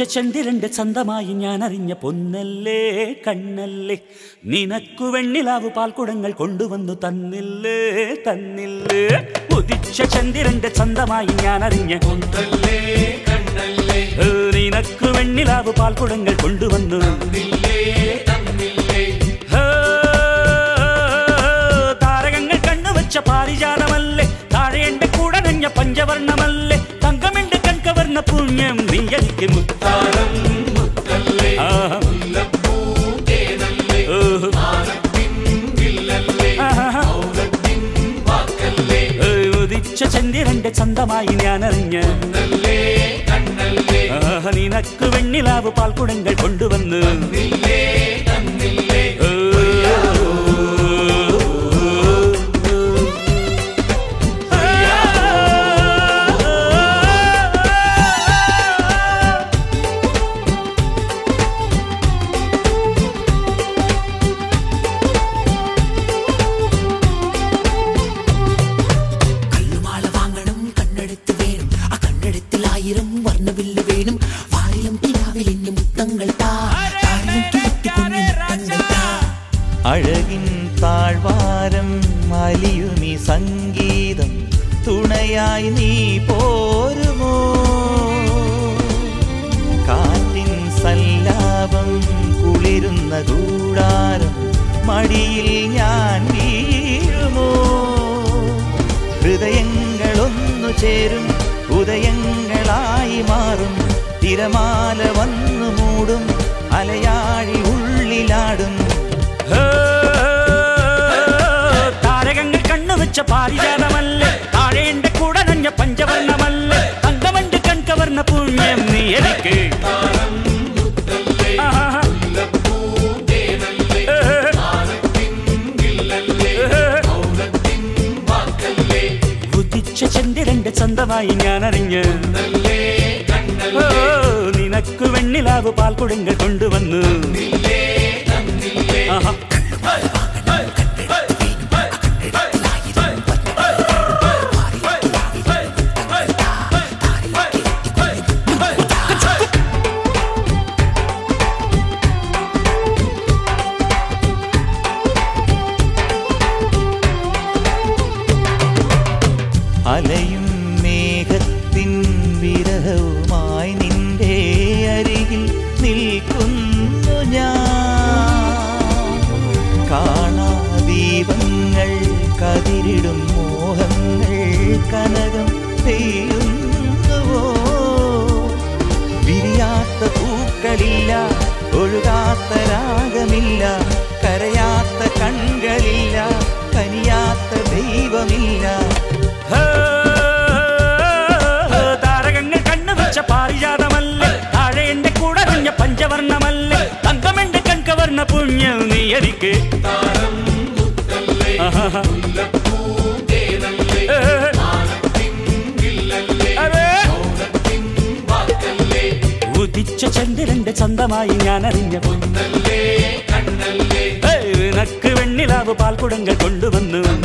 ചന്ദ്രന്റെ ചന്തമായി ഞാൻ അറിഞ്ഞ പൊന്നല്ലേ കണ്ണല്ലേ നിനക്കു വെണ്ണിലാവ് പാൽക്കുടങ്ങൾ കൊണ്ടുവന്നു തന്നില്ലേ തന്നില്ലേ ഉദിച്ച ചന്ദ്രന്റെ ചന്തമായി ഞാൻ അറിഞ്ഞ പൊന്നല്ലേ കണ്ണല്ലേ ഏ, നിനക്കു വെണ്ണിലാവ് പാൽക്കുടങ്ങൾ കൊണ്ടുവന്നു തന്നില്ലേ തന്നില്ലേ ഏ, താരകങ്ങൾ കണ്ണുവച്ച പാരിജാതമല്ലേ താഴെ എന്റെ കൂടെ നഞ്ഞ പഞ്ചവർണ്ണമല്ലേ തങ്കമെന്റെ കൺകവർണ്ണ പുണ്യം നീ എനിക്ക് മുത്ത താരം മുത്തല്ലേ ആഹാ. മുല്ലപ്പൂ തേനല്ലേ ഓഹോ. മാനത്തിൻ വില്ലല്ലേ ആഹാ. മൗനത്തിൻ വാക്കല്ലേ ഏ, ഉദിച്ച ചന്ദ്രന്റെ ചന്തമായി ഞാൻ അറിഞ്ഞ് പൊന്നല്ലേ കണ്ണല്ലേ ആഹ, നിനക്ക് വെണ്ണിലാവ് പാൽക്കുടങ്ങൾ കൊണ്ടുവന്ന് തന്നില്ലേ തന്നില്ലേ ഏ, കല്ലുമാല വാങ്ങണം കണ്ണെടുത്ത് വേണം ആ കണ്ണെടുത്തിൽ ആയിരം വർണ്ണവില്ല് വേണം വാരിയം കിനാവിൽ ഇനി മുത്തങ്ങൾ താ താഴിയും കിഴത്തിക്കുഞ്ഞു മുത്തങ്ങൾ താ അഴകിൻ താഴ്വാരം അലിയുമി സംഗീതം തുണയായി നീ പോരുമോ കാറ്റിൻ സല്ലാപം കുളിരുന്ന കൂടാരം മടിയിൽ ഞാൻ വീഴുമോ ഹൃദയങ്ങളൊന്നു ചേരും ഉദയങ്ങളായി മാറും തിരമാല വന്നു മൂടും അലയാഴി ഉള്ളിലാടും ഏ, താരകങ്ങൾ കണ്ണുവച്ച പാരിജാതമല്ലേ താഴെ എന്റെ കൂടെ നഞ്ഞ പഞ്ചവർണ്ണമല്ലേ തങ്കമന്റെ കൺകവർണ്ണ പുണ്യം നീ എനിക്ക് താരം മുത്തല്ലേ ആഹാ. മുല്ലപ്പൂ തേനല്ലേ ഏ, മാനത്തിൻ വില്ലല്ലേ ഏ, മൗനത്തിൻ വാക്കല്ലേ ഉദിച്ച ചന്ദ്രന്റെ ചന്തമായി ഞാൻ അറിഞ്ഞ് പൊന്നല്ലേ ഓ, കണ്ണല്ലേ നിനക്ക് വെണ്ണിലാവ് പാൽക്കുടങ്ങൾ കൊണ്ടുവന്നു തന്നില്ലേ തന്നില്ലേ ആഹാ. അലയും മേഘത്തിൻ വിരഹവുമായി നിന്റെ അരികിൽ നിൽക്കുന്നു ഞാൻ കാണാ ദീപങ്ങൾ കതിരിടും മോഹങ്ങൾ കനകം പെയ്യുന്നുവോ വിരിയാത്ത പൂക്കളില്ല ഒഴുകാത്ത രാഗമില്ല കരയാത്ത കൺകളില്ല കനിയാത്ത ദൈവമില്ല ഏ, താരകങ്ങൾ കണ്ണുവച്ച പാരിജാതമല്ലേ താഴെ എന്റെ കൂടെ നഞ്ഞ പഞ്ചവർണ്ണമല്ലേ തങ്കമെന്റെ കൺകവർണ്ണ പുണ്യം നീ എനിക്ക് താരം മുത്തല്ലേ ആഹാ. മുല്ലപ്പൂ തേനല്ലേ ഏ, മാനത്തിൻ വില്ലല്ലേ അതെ. മൗനത്തിൻ വാക്കല്ലേ ഉദിച്ച ചന്ദ്രന്റെ ചന്തമായി ഞാൻ അറിഞ്ഞ പൊന്നല്ലേ കണ്ണല്ലേ ഏ, നിനക്ക് വെണ്ണിലാവ് പാൽക്കുടങ്ങൾ കൊണ്ടുവന്നു